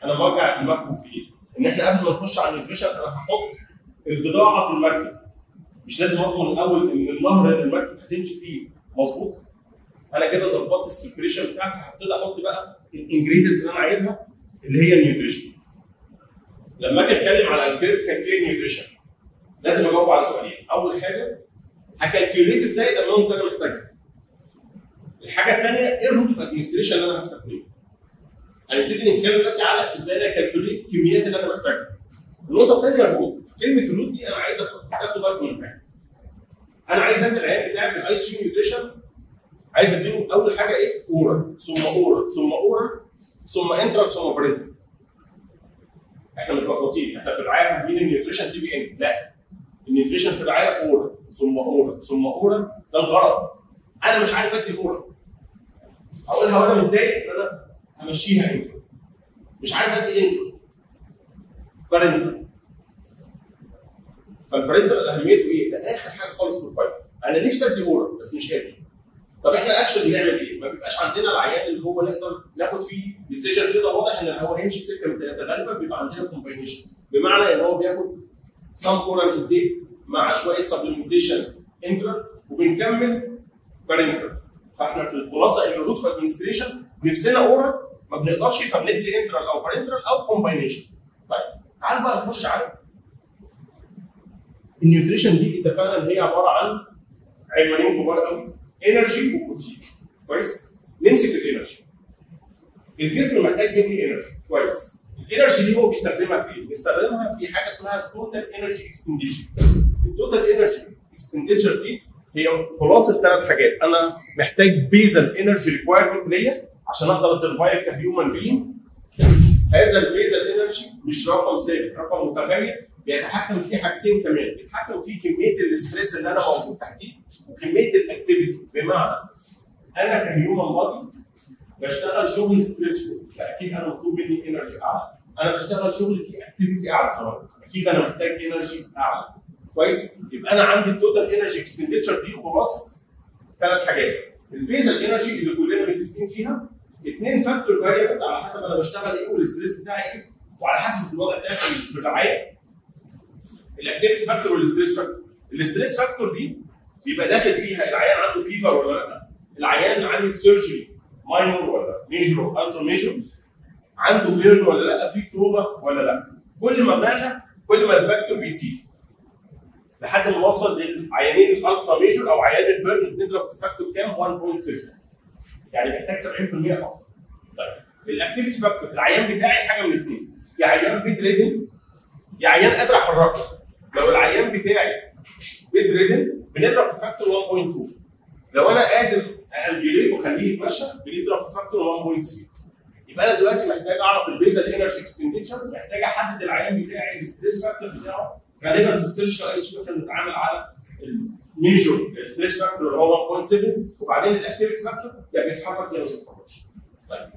انا برجع المكتوب في ايه؟ ان احنا قبل ما نخش على النيوتريشن انا هحط البضاعه في المركب مش لازم اضمن الاول ان النهر اللي المركب هتمشي فيه مظبوط انا كده ظبطت السيركيليشن بتاعتي هبتدي احط بقى الانجريدينتس اللي انا عايزها اللي هي النيوتريشن لما اجي اتكلم على الكريتيكال كير نيوتريشن لازم اجاوب على سؤالين اول حاجه هكالكيوليت ازاي الاماونت اللي انا محتاجها الحاجه الثانيه ايه الروت اوف ادمنستريشن اللي انا هستخدمه هنبتدي نتكلم دلوقتي على ازاي انا كالكوليت الكميات اللي انا محتاجها النقطه الثانيه الروت كلمه الروت دي انا عايز تاخدوا بالكم من حاجه انا عايز ادي العيال بتاعي في الاي سي يو نيوتريشن عايز اديله اول حاجه ايه؟ اورال ثم اورال ثم اورال ثم انترا ثم برنتال احنا متلخبطين احنا في الرعايه فاهمين النيوتريشن تي بي ان لا النيوتريشن في الرعايه اورال ثم اورال ثم اورال ده الغرض انا مش عارف ادي اورال اقولها وانا متضايق ان انا همشيها انترا مش عارف ادي انترا برنتال فالبرنتال اهميته ايه؟ ده اخر حاجه خالص في البايب انا نفسي ادي اورال بس مش قادر طب احنا اكشن بنعمل ايه؟ ما بيبقاش عندنا العيان اللي هو نقدر ناخد فيه ديسيجن كده واضح ان هو هيمشي في سكه من ثلاثه غالبا بيبقى عندنا كومباينيشن بمعنى ان هو بياخد سام اورال انتيك مع شويه سبلمنتيشن انترا وبنكمل بارنترال فاحنا في الخلاصه ان الروت في ادمنستريشن نفسنا اورال ما بنقدرش فبندي انترال او بارنترال او كومباينيشن طيب تعال بقى نخش على النيوتريشن دي اتفقنا ان هي عباره عن عنوانين كبار قوي انرجي وبروتين كويس نمسك الانرجي الجسم محتاج مني انرجي كويس الانرجي دي هو بيستخدمها في ايه؟ بيستخدمها في حاجه اسمها توتال انرجي اكسبنديتشر التوتال انرجي اكسبنديتشر دي هي خلاصه ثلاث حاجات انا محتاج بيزل انرجي ريكوايرمنت ليا عشان اقدر اسرفايف كهيومن بين هذا البيزل انرجي مش رقم ثابت رقم متغير بيتحكم فيه حاجتين كمان بيتحكم فيه كميه الاستريس اللي انا موجود تحتيه وكميه الاكتيفيتي بمعنى انا كهيومن بادي بشتغل شغل ستريسفول فاكيد انا مطلوب مني انرجي اعلى انا بشتغل شغل فيه اكتيفيتي اعلى طبعا اكيد انا محتاج انرجي اعلى كويس يبقى انا عندي التوتال انرجي اكسبنديتشر دي خلاصه ثلاث حاجات البيزل انرجي اللي كلنا متفقين فيها اثنين فاكتور فاريبلز على حسب انا بشتغل ايه والستريس بتاعي ايه وعلى حسب الوضع بتاعي في الرعايه الاكتيفيتي فاكتور والستريس فاكتور الستريس فاكتور دي بيبقى داخل فيها العيان عنده فيفر ولا لا العيان عامل سيرجري ماينور ولا ميجور الترا ميجور عنده بيرن ولا لا في تروما ولا لا كل ما بنعلى كل ما الفاكتور بيزيد لحد ما نوصل للعيانين الالترا ميجور او عيان البيرن بنضرب في فاكتور كام 1.6 يعني محتاج 70% اكتر طيب الاكتيفيتي فاكتور العيان بتاعي حاجه من الاثنين يا عيان بيد ريدن يا عيان قادر احركه لو العيان بتاعي بيد ريدن بنضرب في فاكتور 1.2 لو انا قادر انجليه واخليه يتمشى بنضرب في فاكتور 1.3 يبقى انا دلوقتي محتاج اعرف البيزل انرجي اكسبنديتشر محتاج احدد العيان بتاعي الستريس فاكتور بتاعه غالبا في السيرشكال اي سي احنا بنتعامل على الميجور ستريس فاكتور اللي هو 1.7 وبعدين الاكتيفيتي فاكتور يا بيتحرك يا ما بيتحركش طيب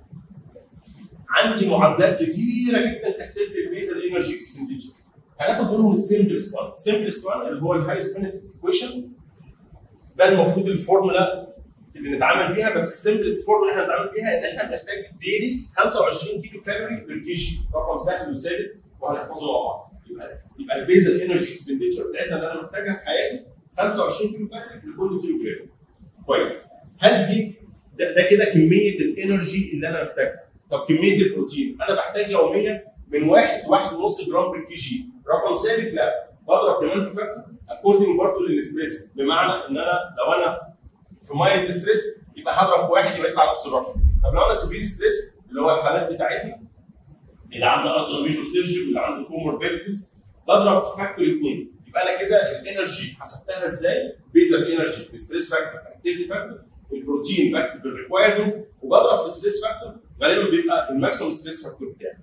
عندي معادلات كتيره جدا تحسب لي البيزل انرجي اكسبنديتشر هناخد منهم السمبلست وان السمبلست وان اللي هو الهايست بنت ايكويشن ده المفروض الفورمولا اللي نتعامل بيها بس السمبلست فورمولا اللي احنا نتعامل بيها ان احنا بنحتاج ديلي 25 كيلو كالوري بير كي جي رقم سهل وثابت وهنحفظه مع بعض يبقى يبقى البيزل انرجي اكسبنديتشر بتاعتنا اللي انا محتاجها في حياتي 25 كيلو كالوري لكل كيلو جرام كويس هل دي ده, ده كده كميه الانرجي اللي انا محتاجها طب كميه البروتين انا بحتاج يوميا من 1 1 ونص جرام بير كي جي رقم ثابت لا بضرب كمان في فاكتور اكوردنج برضه للستريس بمعنى ان انا لو انا في مايلد ستريس يبقى هضرب في واحد يبقى يطلع نفس الرقم طب لو انا سيفير ستريس اللي هو الحالات بتاعتنا اللي عنده الترا ميجور سيرجري واللي عنده كوموربيديتيز بضرب في فاكتور 2 يبقى انا كده الانرجي حسبتها ازاي؟ بيزل انرجي ستريس فاكتور اكتيفيتي فاكتور البروتين بكتب الريكوايرمنت وبضرب في الستريس فاكتور غالبا بيبقى الماكسيمم ستريس فاكتور بتاعي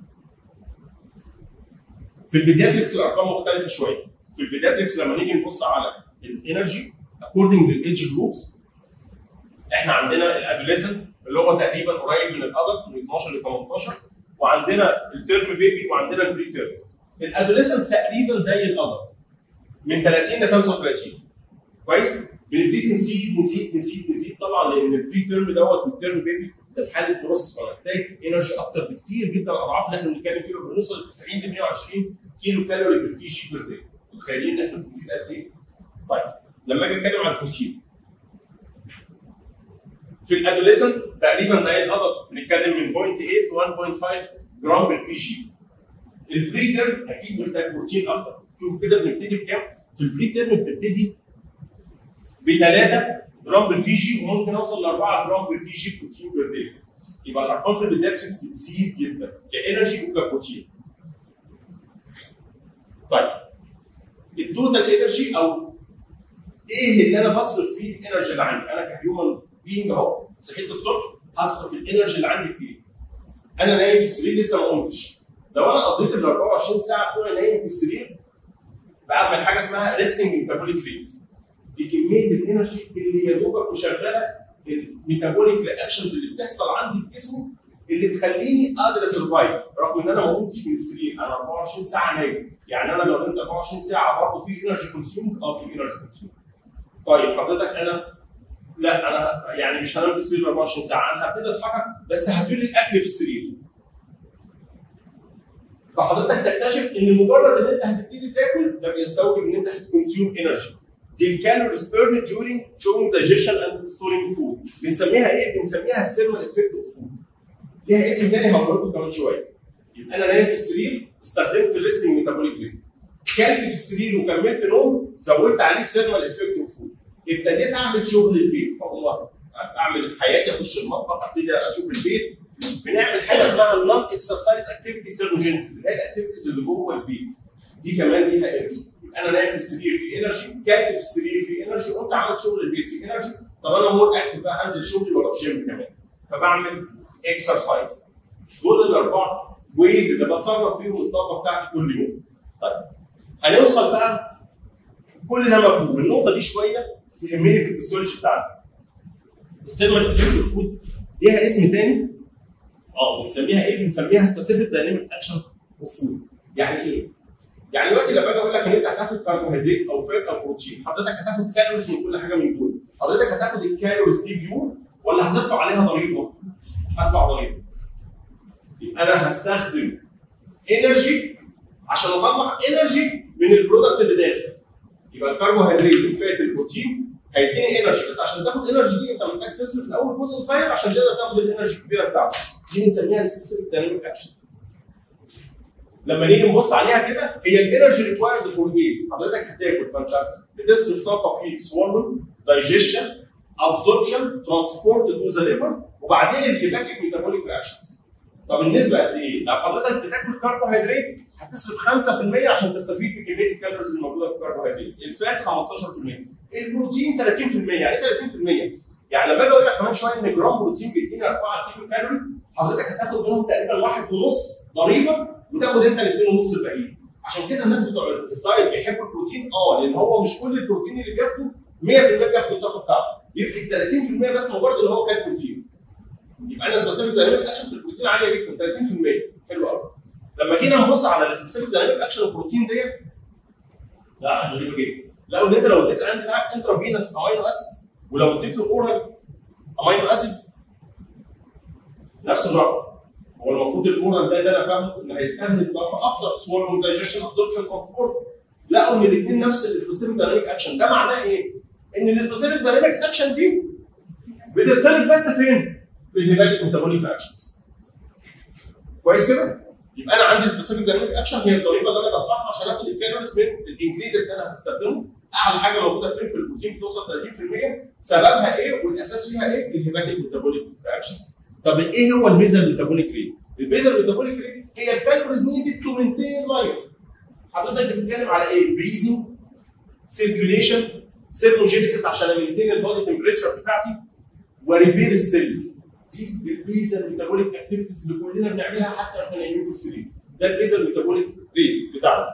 في البيدياتريكس الارقام مختلفه شويه في البيدياتريكس لما نيجي نبص على الانرجي اكوردنج للايدج جروبس احنا عندنا الادوليسنت اللي هو تقريبا قريب من الادلت من 12 ل 18 وعندنا الترم بيبي وعندنا البري تيرم الادوليسنت تقريبا زي الادلت من 30 ل 35 كويس بنبتدي نزيد نزيد نزيد نزيد طبعا لان البري تيرم دوت والترم بيبي ده في حاله بروسس فمحتاج انرجي اكتر بكتير جدا اضعاف اللي احنا بنتكلم فيه بنوصل ل 90 ل 120 كيلو كالوري بير كي جي بير داي متخيلين ان احنا بنزيد قد ايه؟ طيب لما اجي اتكلم عن البروتين في الادوليسنت تقريبا زي الادلت بنتكلم من 0.8 ل 1.5 جرام بير كي جي البريتر اكيد محتاج بروتين اكتر شوف كده بنبتدي بكام؟ في البريتر بنبتدي ب 3 جرام بير كي جي وممكن اوصل ل 4 جرام بير كي جي بروتين بير داي يبقى الارقام في البيداتريكس بتزيد جدا كانرجي وكبروتين طيب التوتال انرجي او ايه اللي انا بصرف فيه الانرجي اللي عندي انا كهيومن بينج اهو صحيت الصبح هصرف الانرجي اللي عندي في ايه انا نايم في السرير لسه ما قمتش لو انا قضيت ال 24 ساعه بتوعي نايم في السرير بعمل حاجه اسمها ريستنج ميتابوليك ريت دي كميه الانرجي اللي يا دوبك مشغله الميتابوليك رياكشنز اللي بتحصل عندي في جسمي اللي تخليني اقدر اسرفايف رغم ان انا ما قمتش من السرير انا 24 ساعه نايم يعني انا لو نمت 24 ساعه برضه في انرجي كونسيوم اه في انرجي كونسيوم طيب حضرتك انا لا انا يعني مش هنام في السرير 24 ساعه انا هبتدي اتحرك بس هاتوا لي الاكل في السرير فحضرتك تكتشف ان مجرد ان انت هتبتدي تاكل ده بيستوجب ان انت هتكونسيوم انرجي دي الكالوريز بيرن during showing digestion and storing food بنسميها ايه؟ بنسميها السيرمال افكت اوف فود ليها اسم تاني هقول لكم كمان شويه يبقى انا نايم في السرير استخدمت الريستنج ميتابوليك ريت كلت في السرير وكملت نوم زودت عليه السيرمال افكت اوف فود ابتديت اعمل شغل البيت فهو اعمل حياتي اخش المطبخ ابتدي اشوف البيت بنعمل حاجه اسمها النون اكسرسايز اكتيفيتي سيرموجينيسيس اللي هي الاكتيفيتيز اللي جوه البيت دي كمان ليها انرجي انا نايم في السرير في انرجي كلت في السرير في انرجي قمت عملت شغل البيت في انرجي طب انا مور اكتف بقى هنزل شغلي واروح جيم كمان فبعمل اكسرسايز دول الاربعه ويز اللي بصرف فيهم الطاقه بتاعتي كل يوم طيب هنوصل بقى كل ده مفهوم النقطه دي شويه تهمني في الفسيولوجي بتاعنا السيرمال افكت فود ليها اسم تاني اه بنسميها ايه؟ بنسميها سبيسيفيك دايناميك اكشن اوف فود يعني ايه؟ يعني دلوقتي لما باجي اقول لك ان انت هتاخد كربوهيدرات او فات او بروتين حضرتك هتاخد كالوريز من كل حاجه من دول حضرتك هتاخد الكالوريز دي بيور ولا هتدفع عليها ضريبه؟ هدفع ضريبه يبقى انا هستخدم انرجي عشان اطلع انرجي من البرودكت اللي داخل يبقى الكربوهيدرات الفات البروتين هيديني انرجي بس عشان تاخد انرجي دي انت محتاج تصرف الاول جزء صغير عشان تقدر تاخد الانرجي الكبيره بتاعتك دي بنسميها السبيسيفيك دايناميك اكشن لما نيجي نبص عليها كده هي الانرجي ريكوايرد فور ايه؟ حضرتك هتاكل فانت بتصرف طاقه في سوالون دايجيشن ابزوربشن ترانسبورت تو ذا ليفر وبعدين الهيباتيك ميتابوليك رياكشنز طب النسبه قد ايه؟ لو حضرتك بتاكل كربوهيدرات هتصرف 5% عشان تستفيد بكميه الكالوريز الموجوده في الكربوهيدرات، الفات 15%، البروتين 30% يعني ايه 30%؟ يعني لما باجي اقول لك كمان شويه ان جرام بروتين بيديني 4 كيلو كالوري حضرتك هتاخد منهم تقريبا واحد ونص ضريبه وتاخد انت الاثنين ونص الباقيين عشان كده الناس بتوع الدايت بيحبوا البروتين اه لان هو مش كل البروتين اللي بياخده 100% بياخد الطاقه بتاعته يفرق 30% بس مجرد ان هو كان بروتين يبقى انا سبيسيفيك دايناميك اكشن في البروتين عاليه جدا 30% حلو قوي لما جينا نبص على السبيسيفيك دايناميك اكشن البروتين ديت لا غريبه جدا لقوا ان انت لو اديت العين بتاعك انترافينس امينو اسيدز ولو اديت له اورال امينو اسيدز نفس الرقم هو المفروض الاورال ده اللي انا فاهمه ان هيستهدف طاقه اكتر سوار دايجيشن ابزوربشن ترانسبورت لقوا ان الاثنين نفس السبيسيفيك دايناميك اكشن ده معناه ايه؟ ان السبيسيفيك دايناميك اكشن دي بتتصرف بس فين؟ في الهيباتيك ميتابوليك اكشنز كويس كده؟ يبقى انا عندي السبيسيفيك دايناميك اكشن هي الضريبه اللي انا بدفعها عشان اخد الكالوريز من الانجريدينت اللي انا هستخدمه اعلى حاجه موجوده فين في البروتين بتوصل 30% سببها ايه والاساس فيها ايه؟ الهيباتيك ميتابوليك اكشنز طب ايه هو البيزل ميتابوليك ريت؟ البيزل ميتابوليك ريت هي الكالوريز نيدد تو مينتين لايف حضرتك بتتكلم على ايه؟ بريزنج سيركيوليشن سيرموجينيسيس عشان امينتين البودي تمبريتشر بتاعتي وريبير السيلز دي البيزل ميتابوليك اكتيفيتيز اللي كلنا بنعملها حتى واحنا نايمين في السرير ده البيزل ميتابوليك ريت بتاعنا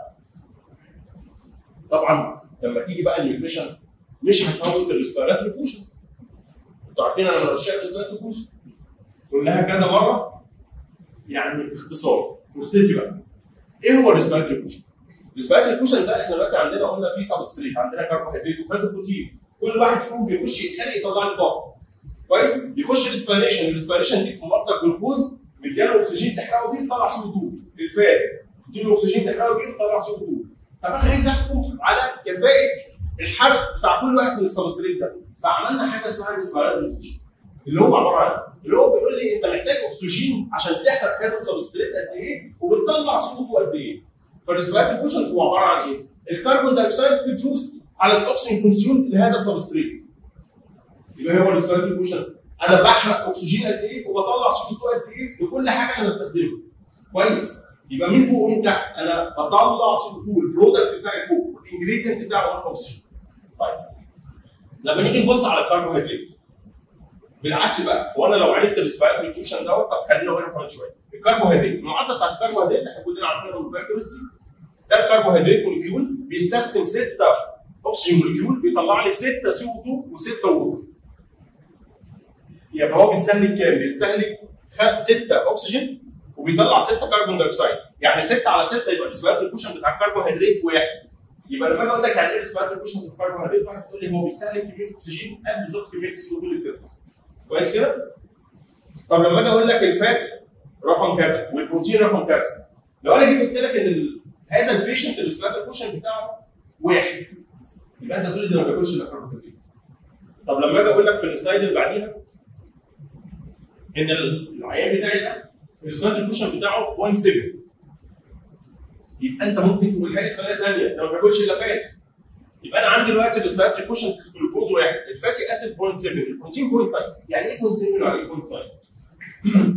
طبعا لما تيجي بقى النيوتريشن مش هتفوت الريسبيراتوري بوشن انتوا عارفين انا من عشاق الريسبيراتوري بوشن قلناها كذا مره يعني باختصار فرصتي بقى ايه هو الريسبيراتوري بوشن؟ الريسبيراتوري بوشن ده احنا دلوقتي عندنا قلنا فيه سبستريت عندنا كربوهيدرات وفات وبروتين كل واحد فيهم بيخش يتخلق يطلع لي طاقه كويس يخش الاسبيريشن الاسبيريشن دي مربطه جلوكوز مدياله اكسجين تحرقه بيه تطلع سي 2 الفات تديله اكسجين تحرقه بيه تطلع سي 2 طب انا عايز احكم على كفاءه الحرق بتاع كل واحد من السبستريت ده فعملنا حاجه اسمها الاسبيريشن اللي هو عباره عن اللي هو بيقول لي انت محتاج اكسجين عشان تحرق هذا السبستريت قد ايه وبتطلع صوته قد ايه فالريسبيراتوري بوشن هو عباره عن ايه؟ الكربون دايوكسيد بروديوس على الاكسجين كونسيوم لهذا السبستريت يبقى هو الريسبيراتوري بوشن انا بحرق اكسجين قد ايه وبطلع صوته قد ايه لكل حاجه انا بستخدمها كويس يبقى مين فوق ومين تحت؟ انا بطلع صوته البرودكت بتاعي فوق والانجريدينت بتاعه هو الاكسجين طيب لما نيجي نبص على الكربوهيدرات بالعكس بقى هو انا لو عرفت الريسبيراتوري بوشن دوت طب خلينا هنا كمان شويه الكربوهيدرات المعادله بتاعت الكربوهيدرات احنا كلنا عارفينها من البايوكيمستري ده الكربوهيدرات مولكيول بيستخدم 6 اكسجين مولكيول بيطلع لي 6 سي او 2 و6 ووتر يبقى هو بيستهلك كام؟ بيستهلك 6 اكسجين وبيطلع 6 كربون دايوكسيد يعني 6 على 6 يبقى الريسبيراتوري بوشن بتاع الكربوهيدرات واحد يبقى لما اجي اقول لك يعني ايه الريسبيراتوري بوشن بتاع الكربوهيدرات واحد تقول لي هو بيستهلك كميه اكسجين قد بالظبط كميه السي او 2 اللي بتطلع كويس كده؟ طب لما اجي اقول لك الفات رقم كذا والبروتين رقم كذا لو انا جيت قلت لك ان ال- هذا البيشنت الريسبيراتوري بوشن بتاعه واحد يبقى انت تقول لي ده ما بياكلش الا كربوهيدرات طب لما اجي اقول لك في السلايد اللي بعديها ان العيان بتاعي ده الريسبيراتوري بوشن بتاعه 1.7 يبقى انت ممكن تقولها لي بطريقه ثانيه ده ما بياكلش الا فات يبقى انا عندي دلوقتي الريسبيراتوري بوشن جلوكوز واحد الفاتي اسيد 0.7 البروتين 0.5 يعني ايه 0.7 ويعني ايه 0.5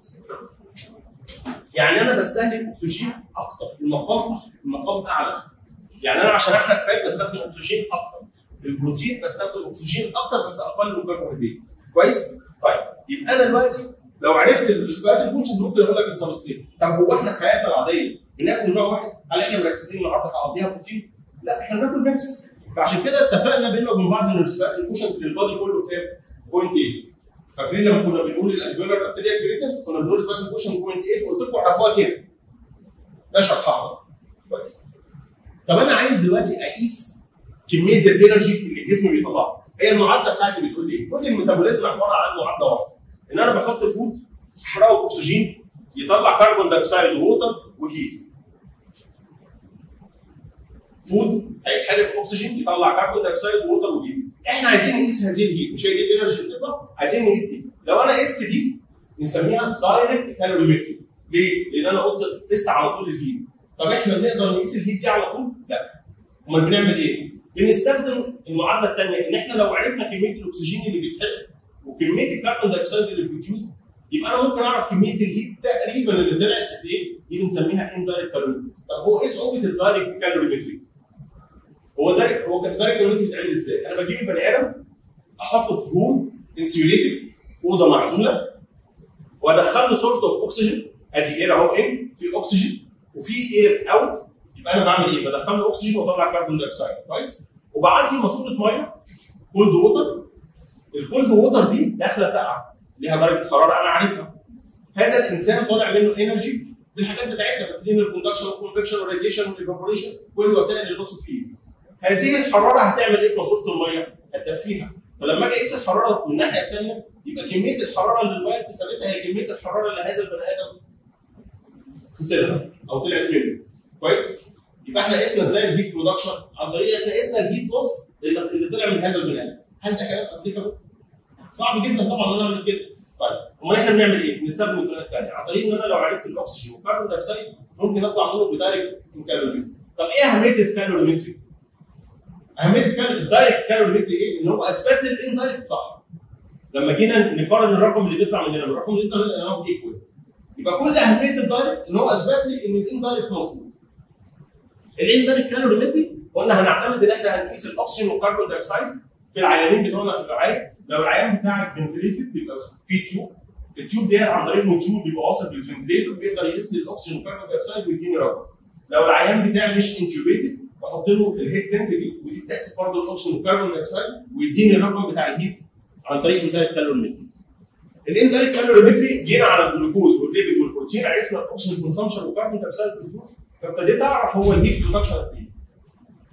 يعني انا بستهلك اكسجين اكتر المقام المقام اعلى يعني انا عشان احرق فات بستخدم اكسجين اكتر البروتين بستخدم اكسجين اكتر بس اقل من الكربوهيدرات كويس طيب يبقى انا دلوقتي لو عرفت الريسبيراتوري بوشن ممكن اقول لك السبستريت طب هو احنا في حياتنا العاديه بناكل نوع واحد هل احنا مركزين النهارده هقضيها بروتين؟ لا احنا بناكل ميكس فعشان كده اتفقنا بينا وبين بعض ان الريسبيراتوري بوشن للبادي كله كام؟ 0.8 فاكرين لما كنا بنقول الالفيولار ارتيريا جريتن كنا بنقول ريسبيراتوري بوشن 0.8 قلت لكم اعرفوها كده ده شرحها كويس طب انا عايز دلوقتي اقيس كميه الانرجي اللي الجسم بيطلعها هي المعادله بتاعتي بتقول لي كل الميتابوليزم عباره عن معادله واحده ان انا بحط فود احرقه باكسجين يطلع كربون دايوكسيد ووتر وهيت فود هيتحرق باكسجين يطلع كربون دايوكسيد ووتر وهيت احنا عايزين نقيس هذه الهيت مش هي دي الانرجي اللي بتطلع عايزين نقيس دي لو انا قست دي نسميها دايركت كالوريمتري ليه؟ لان انا قست قست على طول الهيت طب احنا بنقدر نقيس الهيت دي على طول؟ لا امال بنعمل ايه؟ بنستخدم المعادله الثانيه ان احنا لو عرفنا كميه الاكسجين اللي بيتحرق وكميه الكربون دايوكسيد اللي بيتيوز يبقى انا ممكن اعرف كميه الهيت تقريبا اللي طلعت قد ايه دي بنسميها اندايركت كالوريمتري طب هو ايه صعوبه الدايركت كالوريمتري؟ هو دايركت هو الدايركت كالوريمتري بيتعمل ازاي؟ انا بجيب البني ادم احطه في روم انسيوليتد اوضه معزوله وادخل له سورس اوف اوكسجين ادي اير اهو ان في اكسجين وفي اير اوت يبقى انا بعمل ايه؟ بدخل له اكسجين واطلع كربون دايوكسيد كويس؟ وبعدي ماسوره ميه كولد ووتر الكولد ووتر دي داخله ساقعه ليها درجه حراره انا عارفها هذا الانسان طالع منه انرجي بالحاجات بتاعتنا فاكرين الكوندكشن والكونفكشن والراديشن والايفابوريشن كل الوسائل اللي بصوا فيه هذه الحراره هتعمل ايه في ماسوره الميه؟ هتدفيها فلما اجي اقيس الحراره من الناحيه الثانيه يبقى كميه الحراره اللي الميه بتثبتها هي كميه الحراره اللي هذا البني ادم خسرها او طلعت منه كويس؟ يبقى احنا قسنا ازاي الهيت برودكشن عن طريق احنا قسنا الهيت لوس اللي اللي طلع من هذا البني ادم هل ده كلام ابليكابل؟ صعب جدا طبعا ان انا اعمل كده طيب امال احنا بنعمل ايه؟ بنستخدم الطريقه الثانيه عن طريق ان انا لو عرفت الاكسجين والكربون دايوكسيد ممكن اطلع منه بدايركت كالوريمتري طب ايه اهميه الكالوريمتري؟ اهميه الكالوري الدايركت كالوريمتري ايه؟ ان هو اثبت لي الاندايركت صح لما جينا نقارن الرقم اللي بيطلع مننا بالرقم اللي بيطلع مننا هو ايكوال يبقى كل اهميه الدايركت ان هو اثبت لي ان الاندايركت مظبوط الاندايركت كالوريمتري قلنا هنعتمد ان احنا هنقيس الاكسجين والكربون دايوكسيد في العيانين بتوعنا في الرعايه لو العيان بتاعك فنتليتد بيبقى فيه تيوب التيوب ديت عن طريق الموتيول بيبقى واصل بالفنتليتور بيقدر يقيس لي الاكسجين والكربون دايوكسيد ويديني رقم لو العيان بتاعي مش انتيوبيتد بحط له الهيت تنت دي ودي بتحسب برضه الاكسجين والكربون دايوكسيد ويديني الرقم بتاع الهيت عن طريق الاندايركت كالوريمتري الاندايركت كالوريمتري جينا على الجلوكوز والليبيد والبروتين عرفنا الاكسجين كونسمشن والكربون دايوكسيد كنترول فابتديت اعرف هو الهيت برودكشن قد ايه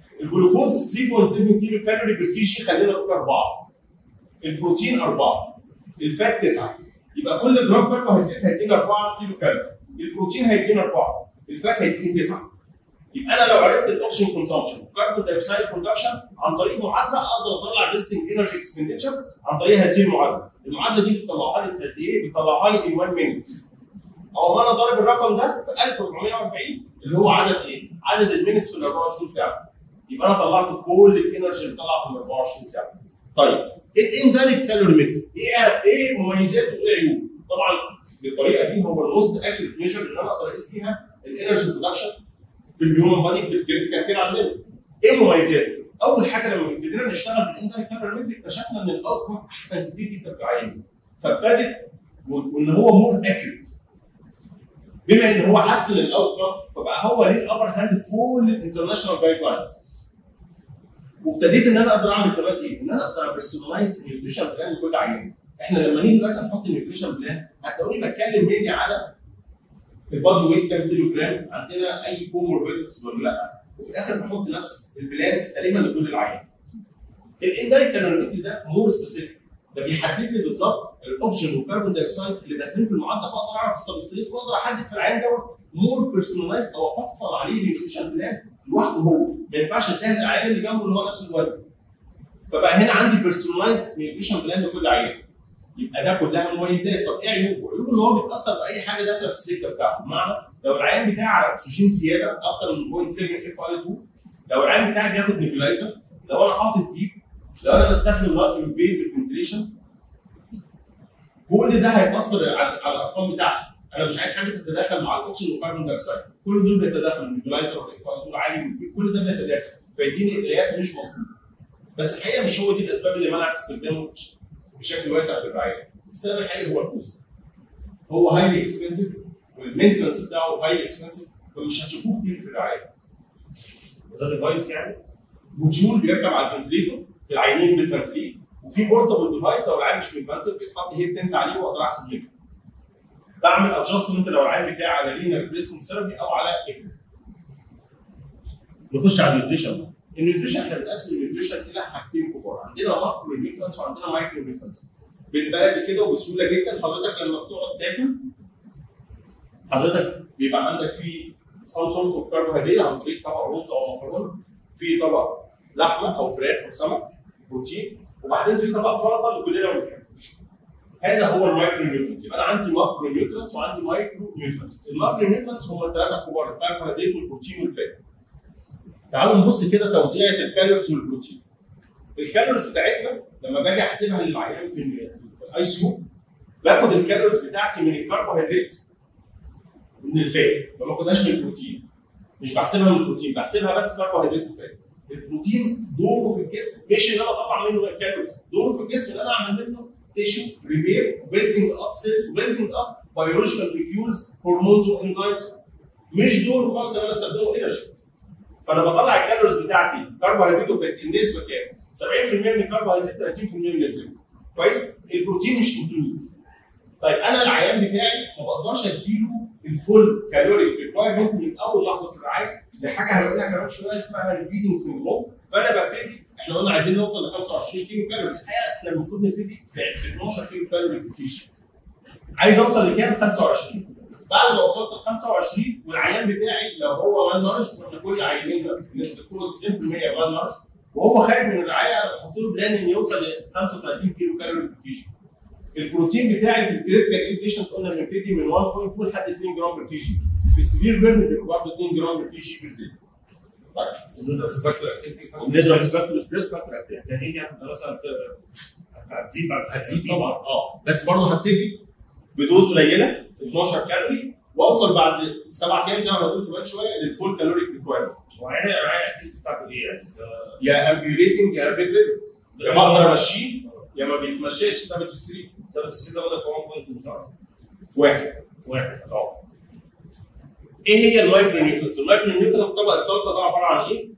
الجلوكوز 3.7 كيلو كالوري بير كي جي خلينا نقول اربعه البروتين اربعه الفات 9 يبقى كل جرام كربوهيدرات هيدينا 4 كيلو كالوري البروتين هيدينا 4 الفات هيديني 9 يبقى انا لو عرفت الاوكسجين كونسامشن وكربون دايوكسيد برودكشن عن طريق معادله اقدر اطلع ريستنج انرجي اكسبندتشر عن طريق هذه المعادله المعادله دي بتطلعها لي في قد ايه؟ بتطلعها لي ان 1 مينيت او ما انا ضارب الرقم ده في 1440 اللي هو عدد ايه؟ عدد المينتس في ال 24 ساعه يبقى انا طلعت كل الانرجي اللي طلع في ال 24 ساعه طيب الاندايركت كالوري ميثود ايه ايه مميزاته وايه عيوبه؟ طبعا بالطريقه دي هو الموست اكيوريت ميجر اللي انا اقدر اقيس بيها الانرجي برودكشن في الهيومن بادي في الكريتيكال كير عندنا. ايه مميزاته؟ اول حاجه لما ابتدينا نشتغل بالاندايركت كالوري ميثود اكتشفنا ان الاوتكم احسن كتير جدا في العين فابتدت وان هو مور اكيوريت بما ان هو حسن الاوتكم فبقى هو ليه الابر هاند في كل الانترناشونال جايد لاينز وابتديت ان انا اقدر اعمل كمان ايه؟ ان انا اقدر ابرسونلايز النيوتريشن بلان لكل عيان. احنا لما نيجي دلوقتي نحط النيوتريشن بلان هتلاقوني بتكلم مينلي على البادي ويت كام كيلو جرام عندنا اي كوموربيدز ولا لا وفي الاخر بحط نفس البلان تقريبا لكل العيان. الاندايركت كالوريمتري ده مور سبيسيفيك ده بيحدد لي بالظبط الاوكسجين والكربون دايوكسيد اللي داخلين في المعدل فاقدر اعرف السبستريت واقدر احدد في العيان دوت مور بيرسونلايز او افصل عليه النيوتريشن بلان لوحده هو ما ينفعش اديها للعيان اللي جنبه اللي هو نفس الوزن فبقى هنا عندي بيرسونلايز نيوتريشن بلان لكل عيان يبقى ده كلها مميزات طب ايه عيوبه؟ عيوبه ان هو بيتاثر باي حاجه داخله في السكه بتاعته بمعنى لو العيان بتاعي على اكسجين زياده اكتر من 0.7 اف اي 2 لو العيان بتاعي بياخد نيبولايزر لو انا حاطط بيب لو انا بستخدم نوت انفيزيف فنتريشن كل ده هيأثر على على الارقام بتاعتي انا مش عايز حاجه تتداخل مع الاكسجين والكربون دايوكسيد كل دول بيتداخلوا النيبولايزر والاف اي 2 عالي كل ده بيتداخل فيديني قرايات مش مظبوطه بس الحقيقه مش هو دي الاسباب اللي منعت استخدامه بشكل واسع في الرعايه السبب الحقيقي هو الكوست هو هايلي اكسبنسيف والمينتنس بتاعه هايلي اكسبنسيف فمش هتشوفوه كتير في الرعايه ده ديفايس يعني موديول بيركب على الفنتليتور في العينين بالفنتليت وفي بورتابل ديفايس لو العين مش متفنتل بيتحط هيد تنت عليه واقدر احسب ليه بعمل ادجستمنت لو العين بتاعي على لينا ريبليسمنت ثيرابي او على اكل نخش على النيوتريشن بقى النيوتريشن احنا بنقسم النيوتريشن الى حاجتين كبار عندنا ماكرو نيوترينز وعندنا مايكرو نيوترينز بالبلدي كده وبسهوله جدا حضرتك لما بتقعد تاكل حضرتك بيبقى عندك في سام سورت اوف كربوهيدرات عن طريق طبق رز او مكرونه في طبق لحمه او فراخ او سمك بروتين وبعدين في طبق سلطه اللي كلنا ما بنحبوش هذا هو المايكرو نيوترينز يبقى انا عندي ماكرو نيوترينز وعندي مايكرو نيوترينز الماكرو نيوترينز هم الثلاثه الكبار الكربوهيدرات والبروتين والفات تعالوا نبص كده توزيعه الكالوريز والبروتين الكالوريز بتاعتنا لما باجي احسبها للعيان في الاي سي يو باخد الكالوريز بتاعتي من الكربوهيدرات ومن الفات ما باخدهاش من البروتين مش بحسبها من البروتين بحسبها بس كربوهيدرات وفات البروتين دوره في الجسم مش ان انا اطلع منه الكالوريز دوره في الجسم ان انا اعمل منه تيشو ريبير وبيلدنج اب سيلز وبيلدنج اب بيولوجيكال مولكيولز هرمونز وانزيمز مش دوره خالص ان انا استخدمه انرجي فانا بطلع الكالوريز بتاعتي كربوهيدرات وفات النسبه كام؟ 70% من الكربوهيدرات 30% من الفات كويس؟ البروتين مش انكلود طيب انا العيان بتاعي ما بقدرش اديله الفول كالوريك ريكوايرمنت من اول لحظه في الرعايه لحاجه هنقولها كمان شويه اسمها ريفيدنج سندروم فانا ببتدي احنا قلنا عايزين نوصل ل 25 كيلو كالوري الحقيقه احنا المفروض نبتدي في 12 كيلو كالوري في الكيشن عايز اوصل لكام 25 بعد ما وصلت ل 25 والعيان بتاعي لو هو وان نارش واحنا كل عيانين بنسبه فوق 90% وان نارش وهو خارج من الرعايه انا بحط له بلان ان يوصل ل 35 كيلو كالوري في الكيشن البروتين بتاعي في الكريتيكال بيشنت قلنا بنبتدي من 1.2 لحد 2 جرام بر كي جي في السيفير بيرن بيبقى برضه 2 جرام بر كي جي بر دي نضرب في فاكتور اكتيفيتي نضرب في فاكتور ستريس فاكتور التهيئه دي هتبقى مثلا هتزيد بعد هتزيد طبعا اه بس برضه هبتدي بدوز قليله 12 كالوري واوصل بعد سبع ايام زي ما قلت كمان شويه للفول كالوريك ريكوايرمنت وعين الرعايه الاكتيفيتي بتاعته ايه يعني؟ يا امبيوليتنج يا بيت يا بقدر امشيه يا ما بيتمشاش ثابت في السرير ثابت في السن ده بدأ في 1.2 صح؟ في واحد في واحد اه ايه هي المايكرو نيوترينز؟ المايكرو نيوترينز طبق السلطه ده عباره عن ايه؟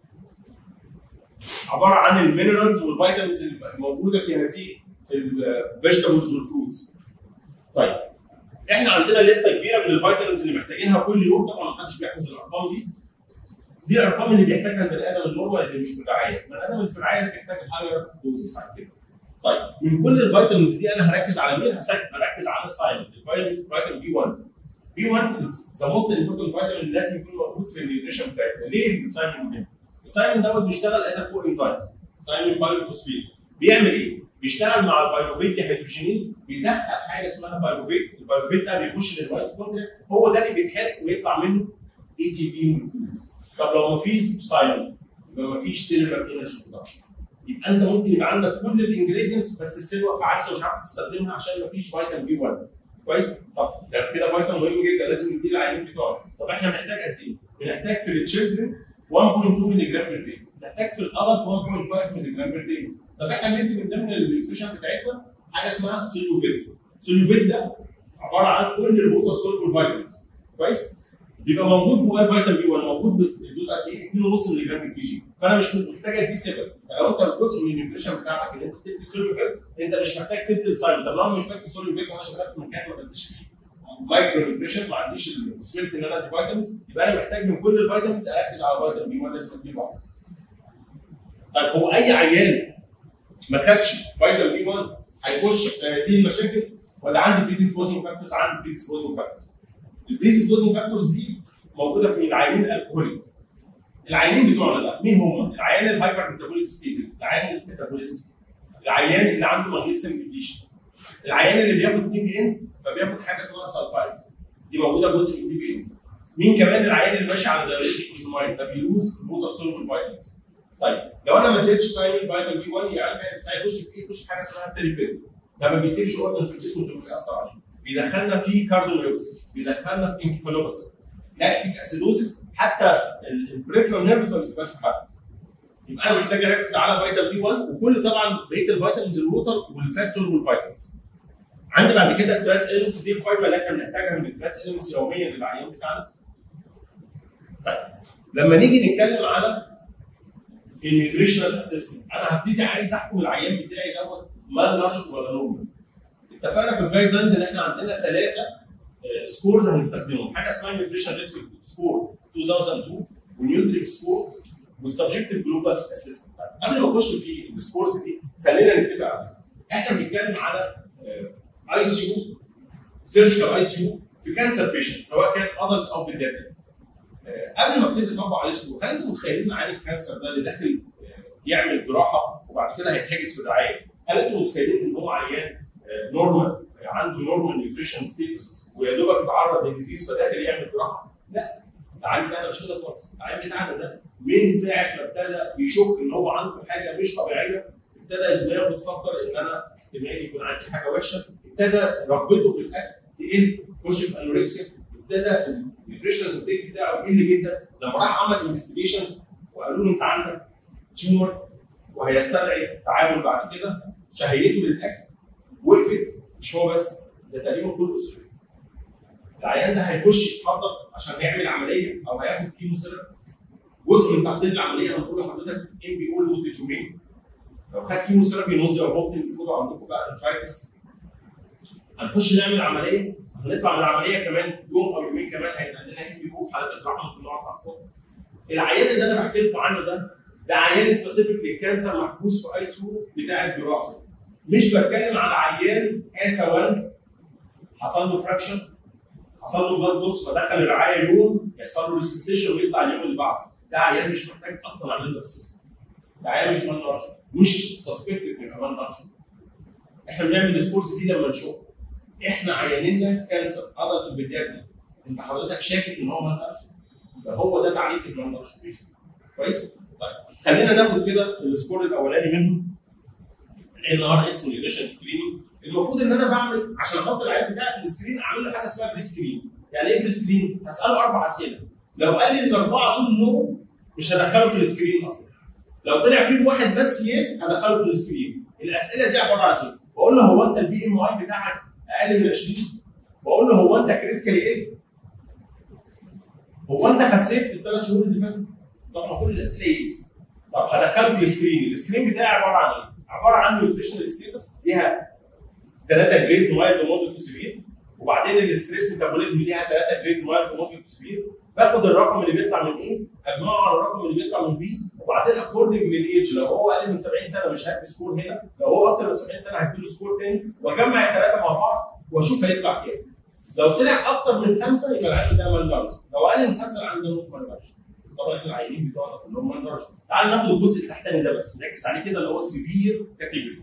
عباره عن المينرالز والفيتامينز الموجوده في هذه الفيجيتابلز والفروتس. طيب احنا عندنا لسته كبيره من الفيتامينز اللي محتاجينها كل يوم طبعا ما حدش بيحفظ الارقام دي. دي الارقام اللي بيحتاجها البني ادم النورمال اللي مش في الرعايه، البني ادم اللي في الرعايه ده بيحتاج هاير دوزز عن كده. طيب من كل الفيتامينز دي انا هركز على مين؟ هسك- هركز على الساين الفيتامين فيتامين بي 1 بي 1 ذا موست امبورتنت فيتامين اللي لازم يكون موجود في النيوتريشن بتاعتنا ليه الساين مهم؟ الساين دوت بيشتغل از كو انزايم ساين بايروفوسفيت بيعمل ايه؟ بيشتغل مع البايروفيت دي هيدروجينيز بيدخل حاجه اسمها بايروفيت البايروفيت ده بيخش للميتوكوندريا هو ده اللي بيتحرق ويطلع منه اي تي بي مولكيولز طب لو مفيش ساين يبقى مفيش سيلولار انرجي برودكشن يبقى انت ممكن يبقى عندك كل الانجريدينتس بس السيل واقفه عايزه ومش عارف تستخدمها عشان مفيش فيتامين بي 1 كويس طب ده كده فيتامين مهم جدا لازم نديه للعيانين بتوعنا طب احنا بنحتاج قد ايه؟ بنحتاج في التشيلدرن 1.2 مللي جرام بير داي نحتاج في الادلت 1.5 مللي جرام بير داي طب احنا بندي من ضمن النيوتريشن بتاعتنا حاجه اسمها سوليوفيت سوليوفيت ده عباره عن كل الووتر سولبل فيتامينز كويس بيبقى موجود جواه فيتامين بي 1 موجود بالدوز قد ايه 2.5 مللي جرام بالكي جي فانا مش محتاج اديه سبب يعني لو انت جزء من النيوتريشن بتاعتك ان انت بتدي سوليوفيت انت مش محتاج تدي السايد طب لو انا مش بدي سوليوفيت وانا شغال في مكان ما بديش فيه مايكرو نيوتريشن ما عنديش البوسيبيلتي ان انا ادي فيتامينز يبقى انا محتاج من كل الفيتامينز اركز على فيتامين بي 1 لازم اديه لوحده طيب هو اي عيان ما خدش فيتامين بي 1 هيخش في هذه المشاكل ولا عندي بريديسبوزنج فاكتورز عندي بريديسبوزنج فاكتورز البريديسبوزنج فاكتورز دي موجوده في العيانين الالكهوليك العيانين بتوعنا بقى مين هم؟ العيان الهايبر ميتابوليك ستيبل العيان الميتابوليزم العيان اللي عنده مغنيسيوم ديبليشن العيان اللي بياخد دي بي ان فبياخد حاجه اسمها سلفايدز دي موجوده جزء من الدي بي ان مين كمان العيان اللي ماشي على دايركت فوزمايد ده بيلوز الووتر سولبل فيتامينز طيب لو انا ما اديتش سايمين فيتامين بي 1 يعني هيخش في ايه؟ يخش في حاجه اسمها تيريبين ده ما بيسيبش اورجن في الجسم اللي بيأثر عليه بيدخلنا في كارديولوبس بيدخلنا في انكفالوبس لاكتيك اسيدوزيس حتى البريفرال نيرفز ما بيسيبهاش في حد يبقى انا محتاج اركز على فيتامين بي 1 وكل طبعا بقيه الفيتامينز الووتر والفات سولبل فيتامينز عندي بعد كده التراس اليمنتس دي القائمه اللي احنا بنحتاجها من التراس اليمنتس يوميا للعيان بتاعنا طيب لما نيجي نتكلم على النيوتريشنال اسيستنت انا هبتدي عايز احكم العيان بتاعي دوت مال نارش ولا نورمال اتفقنا في الجايد لاينز ان احنا عندنا ثلاثه سكورز هنستخدمهم حاجه اسمها نيوتريشن ريسك سكور 2002 ونيوتريك سكور والسبجكتيف جلوبال اسيستنت قبل ما اخش في السكورز دي خلينا نتفق عليها احنا بنتكلم على اي سي يو سيرجيكال اي سي يو في كانسر بيشنت سواء كان ادلت او بيدياتريك قبل ما ابتدي اطبق عليه سكور هل انتم متخيلين عيان الكانسر ده اللي داخل يعمل جراحه وبعد كده هيتحجز في الرعايه هل انتم متخيلين ان هو عيان نورمال عنده نورمال نيوتريشن ستيتس ويا دوبك اتعرض للديزيز فداخل يعمل جراحه؟ لا العيان بتاعنا مش كده خالص، العيان بتاعنا ده من ساعه ما ابتدى يشك ان هو عنده حاجه مش طبيعيه ابتدى دماغه تفكر ان انا احتمال يكون عندي حاجه وحشه، ابتدى رغبته في الاكل تقل يخش في انوركسيا، ابتدى النيوتريشنال انتيك بتاعه يقل جدا لما راح عمل انفستيجيشنز وقالوا له انت عندك تيومر وهيستدعي تعامل بعد كده شهيته للاكل وقفت مش هو بس ده تقريبا كل اسره العيان ده هيخش يتحضر عشان يعمل عمليه او هياخد كيمو سيرب جزء من تحضير العمليه هنقول لحضرتك ام بي او لمده يومين لو خد كيمو سيرب ينوز او ممكن المفروض عندكم بقى انفايتس هنخش نعمل عمليه هنطلع من العمليه كمان يوم او يومين كمان هيبقى لنا ام بي او في حالات الجراحه ممكن نقعد تحت العيان اللي انا بحكي لكم عنه ده ده عيان سبيسيفيك للكانسر محبوس في اي سو بتاعه جراحه مش بتكلم على عيان اسا 1 حصل له فراكشن حصل له بلاد بوس فدخل الرعايه يوم يحصل له ريسستيشن ويطلع اليوم اللي بعده ده عيان مش محتاج اصلا اعمل له اسيست ده عيان مش مان نارش مش سسبكتد من مان نارش احنا بنعمل السبورتس دي لما نشوف احنا عيانينا كانسر ادلت البيدياتري انت حضرتك شاكك ان هو مان نارش ده هو ده تعريف المان نارش كويس طيب خلينا ناخد كده السكور الاولاني منه ان ار اس نيوتريشن سكريننج المفروض ان انا بعمل عشان احط العيان بتاعي في السكرين اعمل له حاجه اسمها بري سكرين يعني ايه بري سكرين؟ هساله اربع اسئله لو قال لي الاربعه دول نو مش هدخله في السكرين اصلا لو طلع فيهم واحد بس يس هدخله في السكرين الاسئله دي عباره عن ايه؟ بقول له هو انت البي ام اي بتاعك اقل من 20 بقول له هو انت كريتيكالي ايه؟ هو انت خسيت في الثلاث شهور اللي فاتوا؟ طبعا كل الاسئله يس طب هدخله في السكرين السكرين بتاعي عباره عن ايه؟ عباره عن نيوتريشنال ستيتس ليها ثلاثه جريدز مايلد ومودريت تو سيفير وبعدين الستريس ميتابوليزم ليها ثلاثه جريدز مايلد ومودريت تو سيفير باخد الرقم اللي بيطلع من ايه اجمعه على الرقم اللي بيطلع من بي وبعدين وبعدين اكوردنج للايدج لو هو اقل من 70 سنه مش هدي سكور هنا لو هو اكتر من 70 سنه هدي له سكور تاني واجمع الثلاثه مع بعض واشوف هيطلع كام لو طلع اكتر من خمسه يبقى العيان ده مال لارج لو اقل من خمسه العيان ده نوت مال لارج طبعا احنا العيانين بتوعنا كلهم مال لارج تعال ناخد الجزء التحتاني ده بس نركز عليه كده اللي هو السيفير كاتيجوري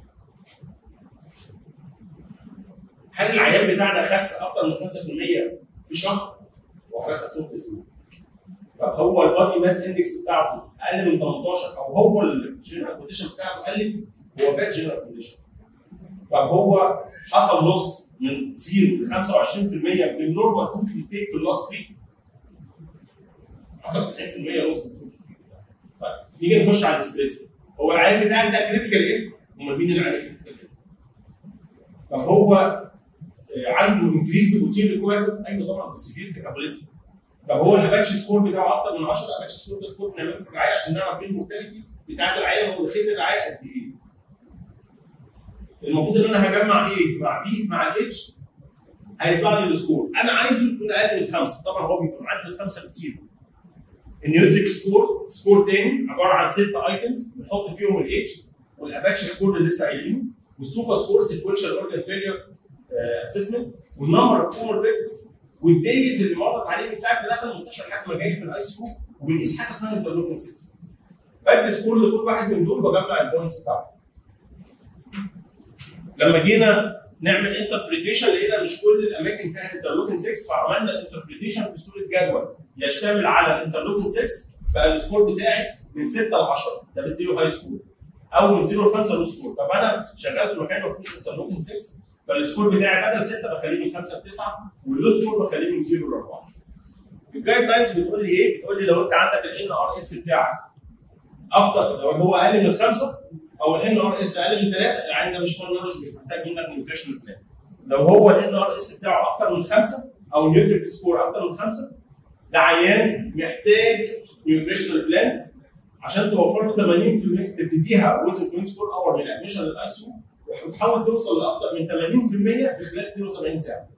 هل العيان بتاعنا خس اكتر من 5% في شهر وحضرتك خسوه في اسبوع طب هو البادي ماس اندكس بتاعته اقل من 18 او هو الجنرال كونديشن بتاعته قلت هو باد جنرال كونديشن طب هو حصل نص من 0 ل 25% من النورمال فود انتيك في اللاست ويك حصل 90% نص من الفود طيب نيجي نخش على الستريس هو العيان بتاعك ده كريتيكال ايه؟ امال مين العيان كريتيكال ايه؟ طب هو آه، عنده انكريز بروتين ريكوايرمنت ايوه طبعا بس في كاتابوليزم طب هو الاباتشي سكور بتاعه اكتر من 10 الاباتشي سكور ده سكور بنعمله في الرعايه عشان نعرف ايه المورتاليتي بتاعت العيان هو داخل الرعايه قد ايه المفروض ان انا هجمع ايه مع بي مع الاتش هيطلع لي السكور انا عايزه يكون اقل من خمسه طبعا هو بيكون معدل الخمسه بكتير النيوتريك سكور سكور تاني عباره عن ست ايتمز بنحط فيهم الاتش والاباتشي سكور اللي لسه قايلينه والسوفا سكور سيكونشال اورجان فيلير اسسمنت والنمبر اوف كوموربيدز والدايز اللي مرت عليه من ساعه ما دخل المستشفى لحد ما جاي في الاي سي يو وبنقيس حاجه اسمها انترلوكين 6 بدي سكور لكل واحد من دول واجمع البوينتس بتاعته لما جينا نعمل انتربريتيشن لقينا مش كل الاماكن فيها انترلوكين 6 فعملنا انتربريتيشن في صوره جدول يشتمل على الانترلوكين 6 بقى السكور بتاعي من 6 ل 10 ده بديله هاي سكور او من 0 ل 5 لو سكور طب انا شغال في مكان ما فيهوش انترلوكين 6 فالسكور بتاعي بدل 6 بخليه من 5 ل 9 واللو سكور بخليه من 0 ل 4 الجايد لاينز بتقول لي ايه؟ بتقول لي لو انت عندك الان ار اس بتاعك اكتر لو هو اقل من خمسه او الان ار اس اقل من ثلاثه العين ده مش نورش مش محتاج منك نيوتريشنال بلان لو هو الان ار اس بتاعه اكتر من خمسه او النيوتريك سكور اكتر من خمسه ده عيان محتاج نيوتريشنال بلان عشان توفر له 80% تبتديها وزن 24 اور من الادميشن للاي سي وتحاول توصل لاكثر من 80% في خلال 72 ساعه